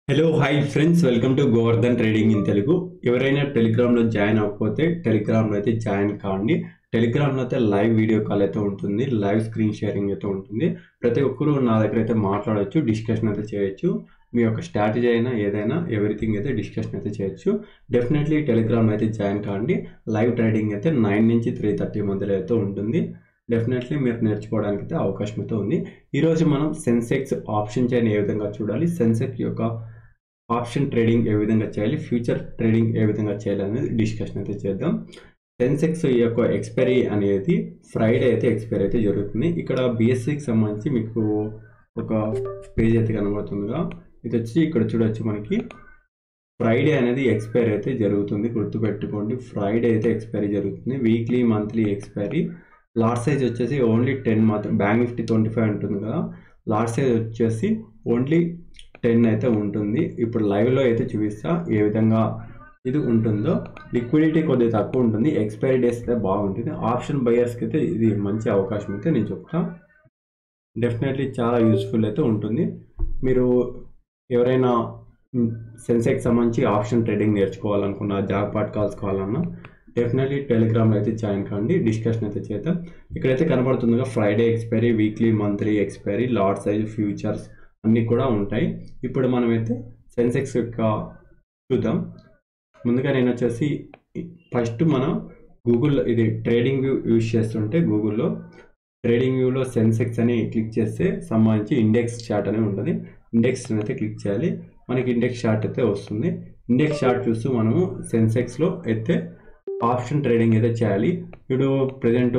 Hello hi friends welcome to Govardhan trading in Telugu ఎవరైనా టెలిగ్రామ్లో join అవ్వకపోతే టెలిగ్రామ్లో అయితే జాయిన్ కావండి టెలిగ్రామ్లో అయితే లైవ్ వీడియో కాల్ అయితే ఉంటుంది లైవ్ స్క్రీన్ షేరింగ్ అయితే ఉంటుంది ప్రతి ఒక్కరూ నా దగ్గర అయితే మాట్లాడవచ్చు డిస్కషన్ అయితే చేయొచ్చు మీ యొక్క స్ట్రాటజీ అయినా ఏదైనా ఎవ్రీథింగ్ అయితే డిస్కషన్ అయితే చేయొచ్చు డెఫినెట్లీ టెలిగ్రామ్లో అయితే జాయిన్ కావండి లైవ్ ట్రేడింగ్ అయితే నైన్ నుంచి త్రీ థర్టీ మధ్యలో అయితే ఉంటుంది డెఫినెట్లీ మీరు నేర్చుకోవడానికి అయితే అవకాశం అయితే ఉంది ఈరోజు మనం సెన్సెక్స్ ఆప్షన్ చైన్ ఏ విధంగా చూడాలి సెన్సెక్స్ యొక్క ఆప్షన్ ట్రేడింగ్ ఏ విధంగా చేయాలి ఫ్యూచర్ ట్రేడింగ్ ఏ విధంగా చేయాలి అనేది డిస్కషన్ అయితే చేద్దాం సెన్సెక్స్ యొక్క ఎక్స్పైరీ అనేది ఫ్రైడే అయితే ఎక్స్పైరీ అయితే జరుగుతుంది ఇక్కడ బిఎస్సికి సంబంధించి మీకు ఒక పేజ్ అయితే కనబడుతుందిగా ఇది వచ్చి ఇక్కడ చూడొచ్చు మనకి ఫ్రైడే అనేది ఎక్స్పైరీ అయితే జరుగుతుంది గుర్తుపెట్టుకోండి ఫ్రైడే అయితే ఎక్స్పైరీ జరుగుతుంది weekly monthly expiry large size వచ్చేసి ఓన్లీ టెన్ మాత్రం బ్యాంక్ నిఫ్టీ ట్వంటీ ఫైవ్ ఉంటుంది కదా లార్జ్ సైజ్ వచ్చేసి ఓన్లీ టెన్ అయితే ఉంటుంది ఇప్పుడు లైవ్లో అయితే చూపిస్తా ఏ విధంగా ఇది ఉంటుందో లిక్విడిటీ కొద్దిగా తక్కువ ఉంటుంది ఎక్స్పైరీ డేస్ అయితే బాగుంటుంది ఆప్షన్ బయర్స్కి అయితే ఇది మంచి అవకాశం అయితే నేను చెప్తా డెఫినెట్లీ చాలా యూస్ఫుల్ అయితే ఉంటుంది మీరు ఎవరైనా సెన్సెక్స్ సంబంధించి ఆప్షన్ ట్రేడింగ్ నేర్చుకోవాలనుకున్నా జాబ్ పాట్ కాల్స్ కావాలన్నా డెఫినెట్లీ టెలిగ్రామ్లో అయితే జాయిన్ కండి డిస్కషన్ అయితే చేద్దాం ఇక్కడైతే కనబడుతుందిగా Friday expiry weekly monthly expiry lot size futures అన్నీ కూడా ఉంటాయి ఇప్పుడు మనమైతే సెన్సెక్స్ యొక్క చూద్దాం ముందుగా నేను వచ్చేసి ఫస్ట్ మనం గూగుల్లో ఇది ట్రేడింగ్ వ్యూ యూజ్ చేస్తుంటే గూగుల్లో ట్రేడింగ్ వ్యూలో సెన్సెక్స్ అని క్లిక్ చేస్తే సంబంధించి ఇండెక్స్ చార్ట్ అని ఉంటుంది ఇండెక్స్ అయితే క్లిక్ చేయాలి మనకి ఇండెక్స్ చార్ట్ అయితే వస్తుంది ఇండెక్స్ చార్ట్ చూస్తూ మనము సెన్సెక్స్లో అయితే ఆప్షన్ ట్రేడింగ్ అయితే చేయాలి ఇప్పుడు ప్రజెంట్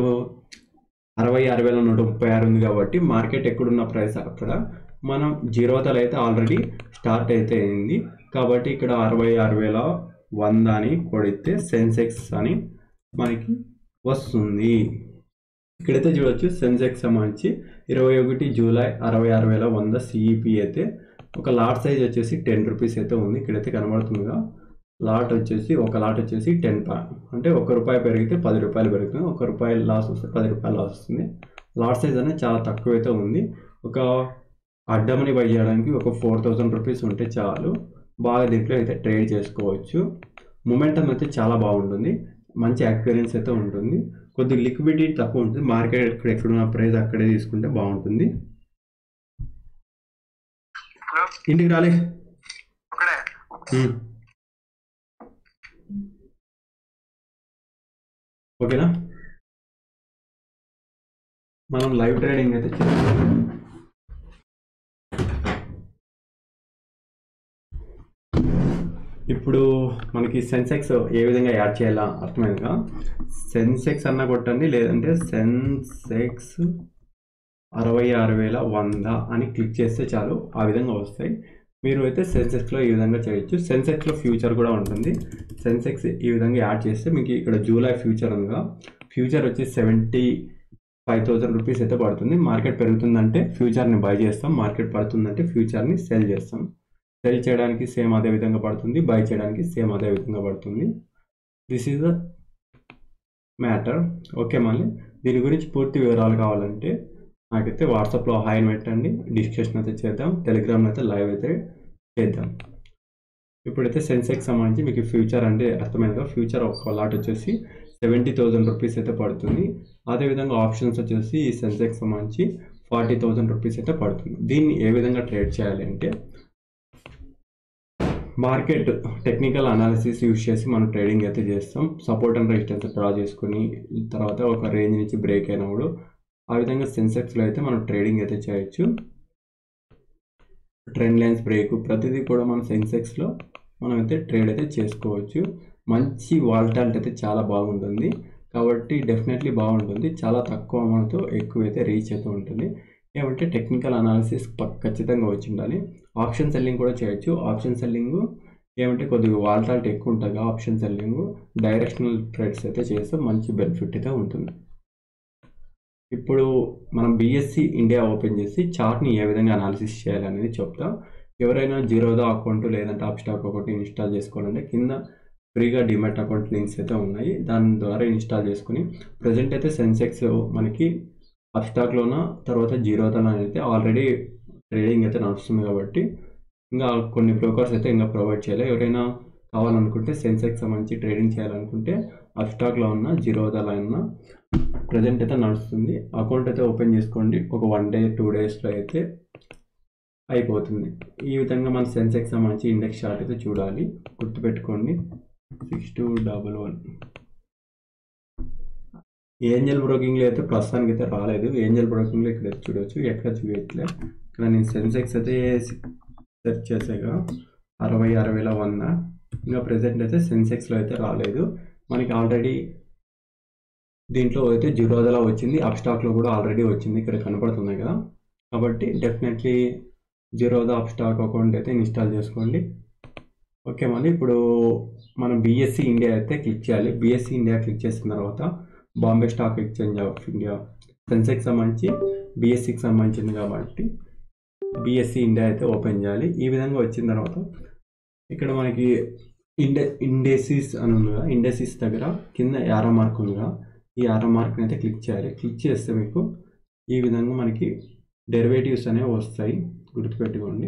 అరవై ఆరు వేల నూట ముప్పై ఆరు ఉంది కాబట్టి మార్కెట్ ఎక్కడున్న ప్రైస్ అక్కడ మనం జీరోతలు అయితే ఆల్రెడీ స్టార్ట్ అయితే అయింది కాబట్టి ఇక్కడ అరవై ఆరు వేల వంద అని కొడితే సెన్సెక్స్ అని మనకి వస్తుంది ఇక్కడైతే చూడొచ్చు సెన్సెక్స్ సంబంధించి ఇరవై ఒకటి జూలై అరవై ఆరు వేల వంద సిఈపి అయితే ఒక లాట్ సైజ్ వచ్చేసి టెన్ రూపీస్ అయితే ఉంది ఇక్కడైతే కనబడుతుందిగా లాట్ వచ్చేసి ఒక లాట్ వచ్చేసి టెన్ అంటే ఒక రూపాయి పెరిగితే పది రూపాయలు పెరుగుతుంది ఒక రూపాయి లాస్ వస్తే పది రూపాయలు లాస్ వస్తుంది లాట్ సైజ్ అనేది చాలా తక్కువ అయితే ఉంది ఒక అడ్డమని బై చేయడానికి ఒక ఫోర్ థౌజండ్ రూపీస్ ఉంటే చాలు బాగా దీంట్లో అయితే ట్రేడ్ చేసుకోవచ్చు మొమెంటం అయితే చాలా బాగుంటుంది మంచి ఎక్స్పీరియన్స్ అయితే ఉంటుంది కొద్దిగా లిక్విడిటీ తక్కువ ఉంటుంది మార్కెట్ ఎక్కడ ఎక్కడున్న ప్రైస్ అక్కడే తీసుకుంటే బాగుంటుంది హలో ఇంటికి రాలే ఒకడే ఉమ్. ఓకేనా మనం లైవ్ ట్రేడింగ్ అయితే చేస్తాం ఇప్పుడు మనకి సెన్సెక్స్ ఏ విధంగా యాడ్ చేయాలా అర్థమైందిగా సెన్సెక్స్ అన్న కొట్టండి లేదంటే సెన్సెక్స్ అరవై ఆరు వేల వంద అని క్లిక్ చేస్తే చాలు ఆ విధంగా వస్తాయి మీరు అయితే సెన్సెక్స్లో ఈ విధంగా చేయొచ్చు సెన్సెక్స్లో ఫ్యూచర్ కూడా ఉంటుంది సెన్సెక్స్ ఈ విధంగా యాడ్ చేస్తే మీకు ఇక్కడ జూలై ఫ్యూచర్ ఉందిగా ఫ్యూచర్ వచ్చి సెవెంటీ ఫైవ్ థౌసండ్ రూపీస్ అయితే పడుతుంది మార్కెట్ పెరుగుతుందంటే ఫ్యూచర్ని బై చేస్తాం మార్కెట్ పడుతుందంటే ఫ్యూచర్ని సెల్ చేస్తాం సెల్ చేయడానికి సేమ్ అదే విధంగా పడుతుంది బై చేయడానికి సేమ్ అదే విధంగా పడుతుంది this is the matter okay మళ్ళీ దీని గురించి పూర్తి వివరాలు కావాలంటే నాకైతే వాట్సాప్లో హాయ్ పెట్టండి డిస్కషన్ అయితే చేద్దాం టెలిగ్రామ్ అయితే లైవ్ అయితే చేద్దాం ఇప్పుడైతే సెన్సెక్స్ సంబంధించి మీకు ఫ్యూచర్ అంటే అర్థమైనగా ఫ్యూచర్ ఒక లాట్ వచ్చేసి సెవెంటీ థౌజండ్ రూపీస్ అయితే పడుతుంది అదేవిధంగా ఆప్షన్స్ వచ్చేసి ఈ సెన్సెక్స్ సంబంధించి ఫార్టీ థౌజండ్ రూపీస్ అయితే పడుతుంది దీన్ని ఏ విధంగా ట్రేడ్ చేయాలి అంటే మార్కెట్ టెక్నికల్ అనాలిసిస్ యూజ్ చేసి మనం ట్రేడింగ్ అయితే చేస్తాం సపోర్ట్ అండ్ రెసిస్టెన్స్ డ్రా చేసుకుని తర్వాత ఒక రేంజ్ నుంచి బ్రేక్ అయినప్పుడు ఆ విధంగా సెన్సెక్స్లో అయితే మనం ట్రేడింగ్ అయితే చేయొచ్చు ట్రెండ్ లైన్స్ బ్రేక్ ప్రతిదీ కూడా మనం సెన్సెక్స్లో మనం అయితే ట్రేడ్ అయితే చేసుకోవచ్చు మంచి వాల్టాలిటీ అయితే చాలా బాగుంటుంది కాబట్టి డెఫినెట్లీ బాగుంటుంది చాలా తక్కువ అమౌంట్తో ఎక్కువ అయితే రీచ్ అయితే ఉంటుంది ఏమంటే టెక్నికల్ అనాలిసిస్ ఖచ్చితంగా వచ్చి ఉండాలి ఆప్షన్ సెల్లింగ్ కూడా చేయొచ్చు ఆప్షన్ సెల్లింగ్ ఏమంటే కొద్దిగా వాల్టాలిటీ ఎక్కువ ఉంటుంది ఆప్షన్ సెల్లింగ్ డైరెక్షనల్ ట్రేడ్స్ అయితే చేస్తే మంచి బెనిఫిట్ అయితే ఉంటుంది ఇప్పుడు మనం బీఎస్సీ ఇండియా ఓపెన్ చేసి చార్ట్ని ఏ విధంగా అనాలిసిస్ చేయాలనేది చెప్తాం ఎవరైనా జీరోదా అకౌంట్ లేదంటే అప్ స్టాక్ అకౌంట్ ఇన్స్టాల్ చేసుకోవాలంటే కింద ఫ్రీగా డిమాట్ అకౌంట్ లింక్స్ అయితే ఉన్నాయి దాని ద్వారా ఇన్స్టాల్ చేసుకుని ప్రజెంట్ అయితే సెన్సెక్స్ మనకి అప్ స్టాక్లోన తర్వాత జీరోదాలో అయితే ఆల్రెడీ ట్రేడింగ్ అయితే నడుస్తుంది కాబట్టి ఇంకా కొన్ని బ్రోకర్స్ అయితే ఇంకా ప్రొవైడ్ చేయలేదు ఎవరైనా కావాలనుకుంటే సెన్సెక్స్ సంబంధించి ట్రేడింగ్ చేయాలనుకుంటే అప్స్టాక్లో ఉన్న జీరోదాలో ఉన్న ప్రజెంట్ అయితే నడుస్తుంది అకౌంట్ అయితే ఓపెన్ చేసుకోండి ఒక వన్ డే టూ డేస్లో అయితే అయిపోతుంది ఈ విధంగా మన సెన్సెక్స్ సంబంధించి ఇండెక్స్ చార్ట్ అయితే చూడాలి గుర్తుపెట్టుకోండి six two double one Angel బ్రోకింగ్లో అయితే ప్రస్తుతానికి అయితే రాలేదు ఏంజల్ బ్రోకింగ్లో ఇక్కడ అయితే చూడవచ్చు ఎక్కడ చూపించలే ఇక్కడ నేను సెన్సెక్స్ అయితే సెర్చ్ చేసాగా అరవై అరవైలో వంద ఇంకా ప్రెసెంట్ అయితే సెన్సెక్స్లో అయితే రాలేదు మనకి ఆల్రెడీ దీంట్లో అయితే జీరోదలా వచ్చింది అప్ స్టాక్లో కూడా ఆల్రెడీ వచ్చింది ఇక్కడ కనపడుతుంది కదా కాబట్టి definitely Zerodha Upstox account అయితే ఇన్స్టాల్ చేసుకోండి ఓకే మళ్ళీ ఇప్పుడు మనం బీఎస్సీ ఇండియా అయితే క్లిక్ చేయాలి బీఎస్సీ ఇండియా క్లిక్ చేసిన తర్వాత Bombay stock exchange of India Sensex సంబంధించి బీఎస్సీకి సంబంధించింది కాబట్టి బీఎస్సీ ఇండియా అయితే ఓపెన్ చేయాలి ఈ విధంగా వచ్చిన తర్వాత ఇక్కడ మనకి ఇండే ఇండెసిస్ అని ఉంది కదా ఇండెసిస్ దగ్గర కింద యారో మార్క్ ఉంది కదా ఈ యారో మార్క్ని అయితే క్లిక్ చేయాలి క్లిక్ చేస్తే మీకు ఈ విధంగా మనకి డెరివేటివ్స్ అనేవి వస్తాయి గుర్తుపెట్టుకోండి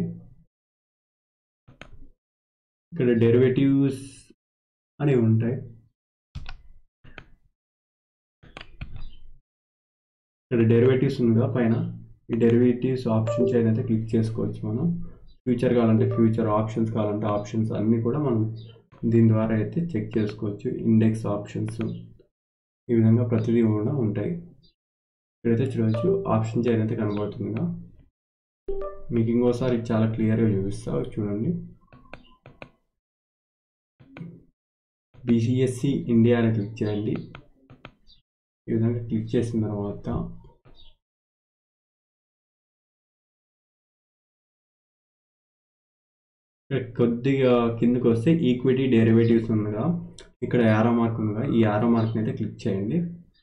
ఇక్కడ డెరివేటివ్స్ అనేవి ఉంటాయి ఇక్కడ డెరివేటివ్స్ ఉంది కదా పైన ఈ డెరివేటివ్స్ ఆప్షన్ చైన్ అయితే క్లిక్ చేసుకోవచ్చు మనం ఫ్యూచర్ కావాలంటే ఫ్యూచర్ ఆప్షన్స్ కావాలంటే ఆప్షన్స్ అన్నీ కూడా మనం దీని ద్వారా అయితే చెక్ చేసుకోవచ్చు ఇండెక్స్ ఆప్షన్స్ ఈ విధంగా ప్రతిదీ కూడా ఉంటాయి ఇక్కడైతే చూడవచ్చు ఆప్షన్ చైన్ అయితే కనబడుతుందిగా మీకు ఇంకోసారి చాలా క్లియర్గా చూపిస్తా చూడండి బీసీఎస్సి ఇండియా అని క్లిక్ చేయండి ఈ విధంగా క్లిక్ చేసిన తర్వాత ఇక్కడ కొద్దిగా కిందకి వస్తే ఈక్విటీ డెరివేటివ్స్ ఉందిగా ఇక్కడ యారో మార్క్ ఉందిగా ఈ యారో మార్క్ని అయితే క్లిక్ చేయండి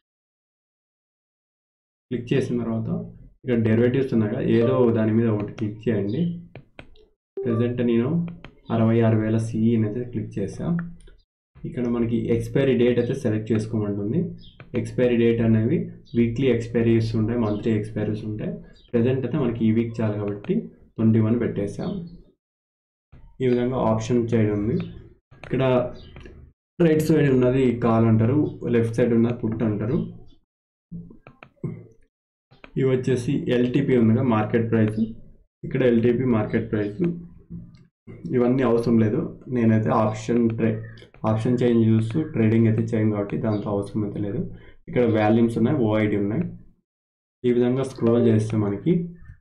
క్లిక్ చేసిన తర్వాత ఇక్కడ డెరివేటివ్స్ ఉన్నాయిగా ఏదో దాని మీద ఒకటి క్లిక్ చేయండి ప్రజెంట్ నేను అరవై ఆరు వేల సిఈని అయితే క్లిక్ చేసా ఇక్కడ మనకి ఎక్స్పైరీ డేట్ అయితే సెలెక్ట్ చేసుకోమంటుంది ఎక్స్పైరీ డేట్ అనేవి వీక్లీ ఎక్స్పైరీస్ ఉంటాయి మంత్లీ ఎక్స్పైరీస్ ఉంటాయి ప్రజెంట్ అయితే మనకి ఈ వీక్ చాలు కాబట్టి ట్వంటీ వన్ పెట్టేసాం ఈ విధంగా ఆప్షన్ చేయడం ఉంది ఇక్కడ రైట్ సైడ్ ఉన్నది కాల్ అంటారు లెఫ్ట్ సైడ్ ఉన్నది పుట్ అంటారు ఇవి వచ్చేసి ఎల్టీపీ ఉందిగా మార్కెట్ ప్రైస్ ఇక్కడ ఎల్టీపీ మార్కెట్ ప్రైస్ ఇవన్నీ అవసరం లేదు నేనైతే ఆప్షన్ ట్రే ఆప్షన్ చేంజ్ చూస్తూ ట్రేడింగ్ అయితే చేయను కాబట్టి దాంతో అవసరం అయితే లేదు ఇక్కడ వాల్యూమ్స్ ఉన్నాయి ఓఐడి ఉన్నాయి ఈ విధంగా స్క్రోల్ చేస్తే మనకి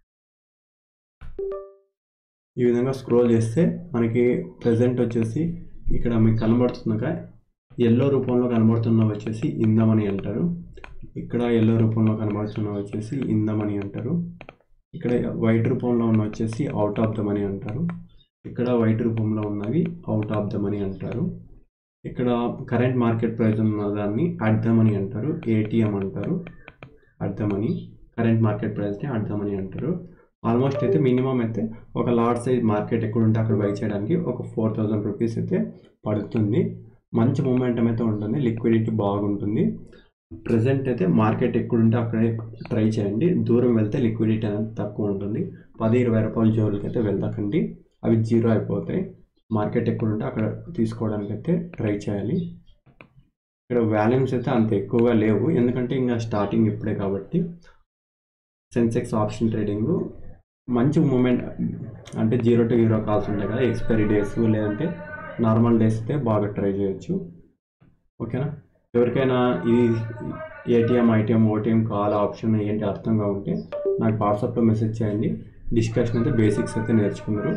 ఈ విధంగా స్క్రోల్ చేస్తే మనకి ప్రజెంట్ వచ్చేసి ఇక్కడ మీకు కనబడుతుందిగా ఎల్లో రూపంలో కనబడుతున్న వచ్చేసి ఇందమని అంటారు ఇక్కడ ఎల్లో రూపంలో కనబడుతున్న వచ్చేసి ఇందమని అంటారు ఇక్కడ వైట్ రూపంలో ఉన్న వచ్చేసి అవుట్ ఆఫ్ ద మనీ అంటారు ఇక్కడ వైట్ రూపంలో ఉన్నవి అవుట్ ఆఫ్ ద మనీ అంటారు ఇక్కడ కరెంట్ మార్కెట్ ప్రైస్ ఉన్న దాన్ని అట్ ద మనీ అంటారు ఏటీఎం అంటారు at the money current market ప్రైస్ని అట్ ద మనీ అంటారు ఆల్మోస్ట్ అయితే మినిమం అయితే ఒక లార్జ్ సైజ్ మార్కెట్ ఎక్కడ ఉంటే అక్కడ బై చేయడానికి ఒక ఫోర్ థౌజండ్ రూపీస్ అయితే పడుతుంది మంచి మూమెంటం అయితే ఉంటుంది లిక్విడిటీ బాగుంటుంది ప్రజెంట్ అయితే మార్కెట్ ఎక్కడుంటే అక్కడే ట్రై చేయండి దూరం వెళ్తే లిక్విడిటీ అనేది తక్కువ ఉంటుంది పది ఇరవై రూపాయల జోలికి అయితే వెళ్ళకండి అవి జీరో అయిపోతాయి మార్కెట్ ఎక్కడుంటే అక్కడ తీసుకోవడానికి అయితే ట్రై చేయాలి ఇక్కడ వాల్యూమ్స్ అయితే అంత ఎక్కువగా లేవు ఎందుకంటే ఇంకా స్టార్టింగ్ ఇప్పుడే కాబట్టి సెన్సెక్స్ ఆప్షన్ ట్రేడింగ్ మంచి మూమెంట్ అంటే జీరో టు హీరో కాల్స్ ఉంటాయి కదా ఎక్స్పైరీ డేస్ లేదంటే నార్మల్ డేస్ అయితే బాగా ట్రై చేయొచ్చు ఓకేనా ఎవరికైనా ఇది ATM ITM OTM call option ఏంటి అర్థంగా ఉంటే నాకు వాట్సాప్లో మెసేజ్ చేయండి డిస్కషన్ అయితే బేసిక్స్ అయితే నేర్చుకున్నారు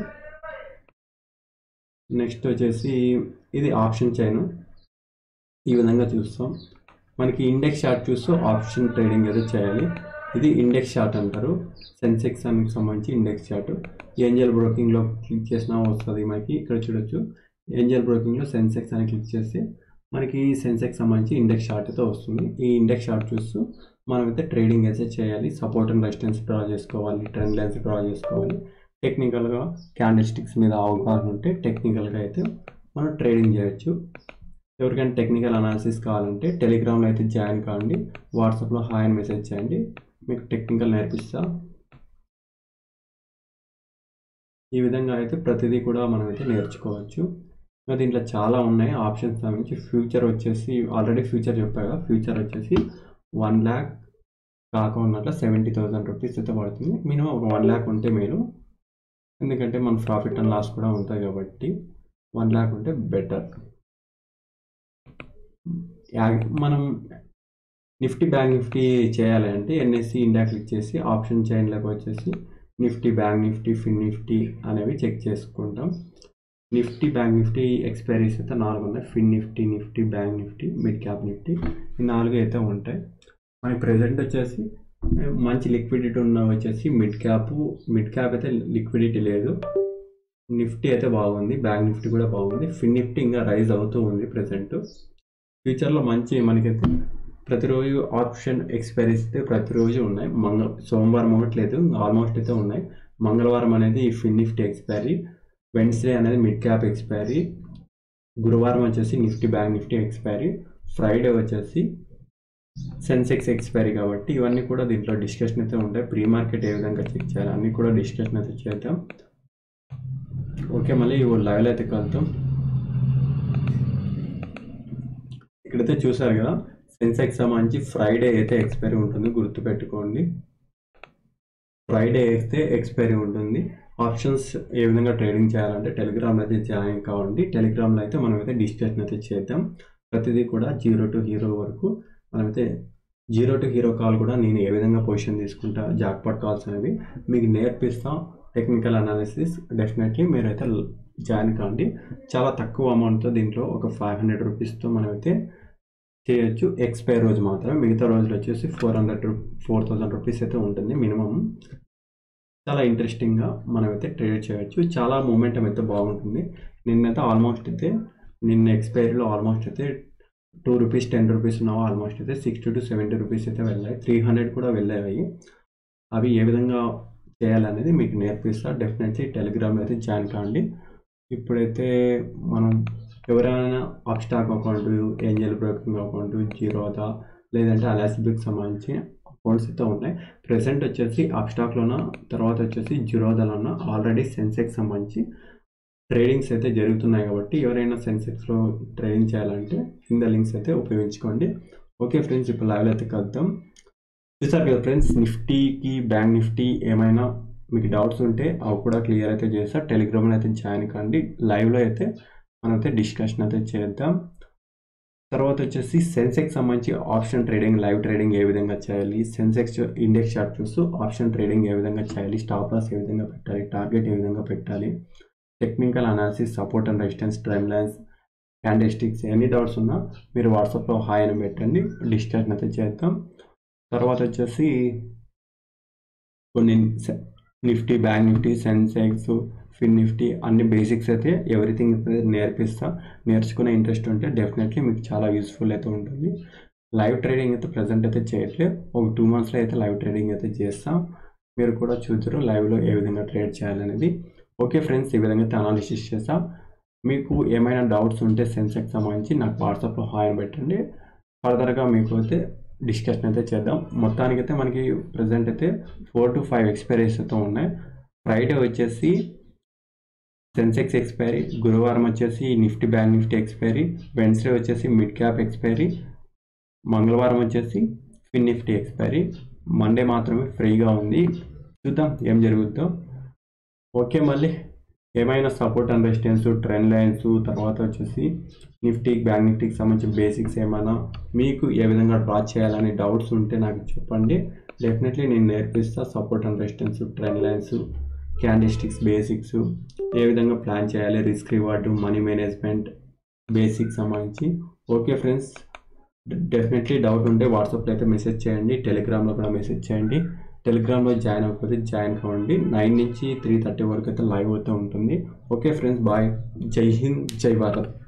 నెక్స్ట్ వచ్చేసి ఇది ఆప్షన్ చైన్ ఈ విధంగా చూస్తాం మనకి ఇండెక్స్ చార్ట్ చూస్తూ ఆప్షన్ ట్రేడింగ్ అయితే చేయాలి ఇది ఇండెక్స్ చార్ట్ అంటారు సెన్సెక్స్ అని సంబంధించి ఇండెక్స్ చార్ట్ ఏంజల్ బ్రోకింగ్లో క్లిక్ చేసినా వస్తుంది మనకి ఇక్కడ చూడొచ్చు ఏంజల్ బ్రోకింగ్లో సెన్సెక్స్ అని క్లిక్ చేస్తే మనకి సెన్సెక్స్ సంబంధించి ఇండెక్స్ చార్ట్ అయితే వస్తుంది ఈ ఇండెక్స్ చార్ట్ చూస్తూ మనమైతే ట్రేడింగ్ అయితే చేయాలి సపోర్ట్ అండ్ రెసిస్టెన్స్ డ్రా చేసుకోవాలి ట్రెండ్ లైన్స్ డ్రా చేసుకోవాలి టెక్నికల్గా క్యాండిల్ స్టిక్స్ మీద అవగాహన ఉంటే టెక్నికల్గా అయితే మనం ట్రేడింగ్ చేయొచ్చు ఎవరికైనా టెక్నికల్ అనాలిసిస్ కావాలంటే టెలిగ్రామ్లో అయితే జాయిన్ కావండి వాట్సాప్లో హాయ్ అని మెసేజ్ చేయండి మీకు టెక్నికల్ నేర్పిస్తా ఈ విధంగా అయితే ప్రతిదీ కూడా మనం అయితే నేర్చుకోవచ్చు ఇంకా దీంట్లో చాలా ఉన్నాయి ఆప్షన్స్ నుంచి ఫ్యూచర్ వచ్చేసి ఆల్రెడీ ఫ్యూచర్ చెప్పాగా ఫ్యూచర్ వచ్చేసి వన్ ల్యాక్ కాకుండా సెవెంటీ థౌసండ్ రూపీస్ అయితే పడుతుంది మినిమం ఒక వన్ ల్యాక్ ఉంటే మేలు ఎందుకంటే మన ప్రాఫిట్ అండ్ లాస్ కూడా ఉంటాయి కాబట్టి వన్ ల్యాక్ ఉంటే బెటర్ మనం నిఫ్టీ బ్యాంక్ నిఫ్టీ చేయాలి అంటే ఎన్ఎస్సి ఇండియా క్లిక్ చేసి ఆప్షన్ చైన్లోకి వచ్చేసి Nifty bank Nifty fin Nifty అనేవి చెక్ చేసుకుంటాం నిఫ్టీ బ్యాంక్ నిఫ్టీ ఎక్స్పైరీస్ అయితే నాలుగు ఉన్నాయి fin Nifty Nifty bank Nifty mid cap Nifty ఈ నాలుగు అయితే ఉంటాయి మనకి ప్రజెంట్ వచ్చేసి మంచి లిక్విడిటీ ఉన్న వచ్చేసి మిడ్ క్యాప్ మిడ్ క్యాప్ అయితే లిక్విడిటీ లేదు నిఫ్టీ అయితే బాగుంది బ్యాంక్ నిఫ్టీ కూడా బాగుంది ఫిన్ నిఫ్టీ ఇంకా రైజ్ అవుతూ ఉంది ప్రజెంట్ ఫ్యూచర్లో మంచి మనకైతే ప్రతిరోజు ఆప్షన్ ఎక్స్పైరీస్ అయితే ప్రతిరోజు ఉన్నాయి మంగళ సోమవారం ఒకటి లేదు ఆల్మోస్ట్ అయితే ఉన్నాయి మంగళవారం అనేది ఫిన్ నిఫ్టీ ఎక్స్పైరీ వెన్స్డే అనేది మిడ్ క్యాప్ ఎక్స్పైరీ గురువారం వచ్చేసి Nifty bank Nifty expiry Friday వచ్చేసి సెన్సెక్స్ ఎక్స్పైరీ కాబట్టి ఇవన్నీ కూడా దీంట్లో డిస్కషన్ అయితే ఉంటాయి ప్రీ మార్కెట్ ఏ విధంగా చెక్ చేయాలి అన్నీ కూడా డిస్కషన్ అయితే చేద్దాం ఓకే మళ్ళీ లైవ్లో అయితే కలుద్దాం ఇక్కడైతే చూసారు కదా సెన్సెక్స్ సంబంధించి ఫ్రైడే అయితే ఎక్స్పైరీ ఉంటుంది గుర్తుపెట్టుకోండి ఫ్రైడే అయితే ఎక్స్పైరీ ఉంటుంది ఆప్షన్స్ ఏ విధంగా ట్రేడింగ్ చేయాలంటే టెలిగ్రామ్లో అయితే జాయిన్ కావండి టెలిగ్రామ్లో అయితే మనం అయితే డిస్కషన్ అయితే చేద్దాం ప్రతిదీ కూడా జీరో టు హీరో వరకు మనమైతే జీరో టు హీరో కాల్ కూడా నేను ఏ విధంగా పొజిషన్ తీసుకుంటా జాక్పాట్ కాల్స్ అనేవి మీకు నేర్పిస్తాం టెక్నికల్ అనాలిసిస్ డెఫినెట్లీ మీరైతే జాయిన్ కాండి చాలా తక్కువ అమౌంట్తో దీంట్లో ఒక ఫైవ్ హండ్రెడ్ రూపీస్తో మనమైతే చేయొచ్చు ఎక్స్పైర్ రోజు మాత్రం మిగతా రోజులు వచ్చేసి four hundred four thousand rupees అయితే ఉంటుంది మినిమం చాలా ఇంట్రెస్టింగ్గా మనమైతే ట్రేడ్ చేయొచ్చు చాలా మూమెంటం అయితే బాగుంటుంది నిన్నైతే ఆల్మోస్ట్ అయితే నిన్న ఎక్స్పైరీలో ఆల్మోస్ట్ అయితే టూ రూపీస్ టెన్ రూపీస్ ఉన్నావు ఆల్మోస్ట్ అయితే సిక్స్టీ టు సెవెంటీ రూపీస్ అయితే వెళ్ళాయి త్రీ హండ్రెడ్ కూడా వెళ్ళాయి అవి ఏ విధంగా చేయాలనేది మీకు నేర్పిస్తా డెఫినెట్లీ టెలిగ్రామ్ అయితే జాయిన్ కాండి ఇప్పుడైతే మనం ఎవరైనా Upstox account Angel broking account Zerodha లేదంటే అలాసిబిక్ సంబంధించి అకౌంట్స్ అయితే ఉన్నాయి ప్రెసెంట్ వచ్చేసి అప్ స్టాక్లోన తర్వాత వచ్చేసి జీరోదాలోన ఆల్రెడీ సెన్సెక్స్ సంబంధించి ట్రేడింగ్స్ అయితే జరుగుతున్నాయి కాబట్టి ఎవరైనా సెన్సెక్స్లో ట్రేడింగ్ చేయాలంటే కింద లింక్స్ అయితే ఉపయోగించుకోండి ఓకే ఫ్రెండ్స్ ఇప్పుడు లైవ్లో అయితే కలుద్దాం చూసారు కదా ఫ్రెండ్స్ నిఫ్టీకి బ్యాంక్ నిఫ్టీ ఏమైనా మీకు డౌట్స్ ఉంటే అవి కూడా క్లియర్ అయితే చేస్తా టెలిగ్రామ్లో అయితే జాయిన్ కండి లైవ్లో అయితే మనమైతే డిస్కషన్ అయితే చేద్దాం తర్వాత వచ్చేసి సెన్సెక్స్ సంబంధించి ఆప్షన్ ట్రేడింగ్ లైవ్ ట్రేడింగ్ ఏ విధంగా చేయాలి సెన్సెక్స్ ఇండెక్స్ చార్ట్ చూస్తూ ఆప్షన్ ట్రేడింగ్ ఏ విధంగా చేయాలి స్టాప్ లాస్ ఏ విధంగా పెట్టాలి టార్గెట్ ఏ విధంగా పెట్టాలి technical analysis support and resistance trend lines candlesticks ఎన్ని డౌట్స్ ఉన్నా మీరు వాట్సాప్లో హాయ్ అని పెట్టండి డిస్కషన్ అయితే చేద్దాం తర్వాత వచ్చేసి కొన్ని Nifty bank Nifty Sensex fin Nifty అన్ని బేసిక్స్ అయితే ఎవ్రీథింగ్ అయితే నేర్పిస్తా నేర్చుకునే ఇంట్రెస్ట్ ఉంటే డెఫినెట్లీ మీకు చాలా యూస్ఫుల్ అయితే ఉంటుంది లైవ్ ట్రేడింగ్ అయితే ప్రజెంట్ అయితే చేయట్లేదు ఒక టూ మంత్స్లో అయితే లైవ్ ట్రేడింగ్ అయితే చేస్తాం మీరు కూడా చూద్దరు లైవ్లో ఏ విధంగా ట్రేడ్ చేయాలనేది ఓకే ఫ్రెండ్స్ ఈ విధంగా అయితే అనాలిసిస్ చేస్తాం మీకు ఏమైనా డౌట్స్ ఉంటే సెన్సెక్స్ సంబంధించి నాకు వాట్సాప్లో హాయ్ అని పెట్టండి ఫర్దర్గా మీకు అయితే డిస్కషన్ అయితే చేద్దాం మొత్తానికి అయితే మనకి ప్రజెంట్ అయితే ఫోర్ టు ఫైవ్ ఎక్స్పైరీస్ అయితే ఉన్నాయి ఫ్రైడే వచ్చేసి సెన్సెక్స్ ఎక్స్పైరీ గురువారం వచ్చేసి Nifty bank Nifty expiry Wednesday వచ్చేసి మిడ్ క్యాప్ ఎక్స్పైరీ మంగళవారం వచ్చేసి ఫిన్ నిఫ్టీ ఎక్స్పైరీ మండే మాత్రమే ఫ్రీగా ఉంది చూద్దాం ఏం జరుగుద్దో ఓకే మళ్ళీ ఏమైనా support and resistance trend lines తర్వాత వచ్చేసి నిఫ్టీ బ్యాంక్ నిఫ్టీకి సంబంధించిన బేసిక్స్ ఏమైనా మీకు ఏ విధంగా డ్రా చేయాలని డౌట్స్ ఉంటే నాకు చెప్పండి డెఫినెట్లీ నేను నేర్పిస్తా support and resistance trend lines candlesticks basics ఏ విధంగా ప్లాన్ చేయాలి risk reward money management basics సంబంధించి ఓకే ఫ్రెండ్స్ డెఫినెట్లీ డౌట్ ఉంటే వాట్సాప్లో అయితే మెసేజ్ చేయండి టెలిగ్రామ్లో కూడా మెసేజ్ చేయండి టెలిగ్రామ్లో జాయిన్ అవ్వకపోతే జాయిన్ కావండి నైన్ నుంచి త్రీ థర్టీ వరకు అయితే లైవ్ అయితే ఉంటుంది ఓకే ఫ్రెండ్స్ బాయ్ జై హింద్ జై భారత్